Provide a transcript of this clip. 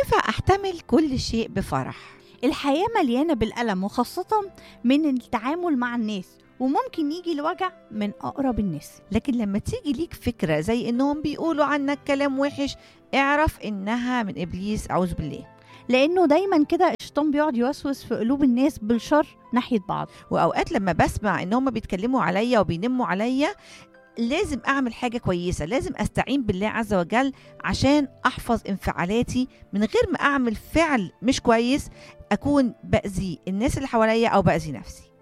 ينفع احتمل كل شيء بفرح الحياة مليانة بالألم وخاصة من التعامل مع الناس وممكن يجي الوجع من أقرب الناس لكن لما تيجي ليك فكرة زي انهم بيقولوا عنك كلام وحش اعرف انها من ابليس اعوذ بالله لأنه دايما كده الشيطان بيقعد يوسوس في قلوب الناس بالشر ناحية بعض واوقات لما بسمع ان هم بيتكلموا عليا وبينموا عليا لازم اعمل حاجه كويسه لازم استعين بالله عز وجل عشان احفظ انفعالاتي من غير ما اعمل فعل مش كويس اكون باذي الناس اللي حواليا او باذي نفسي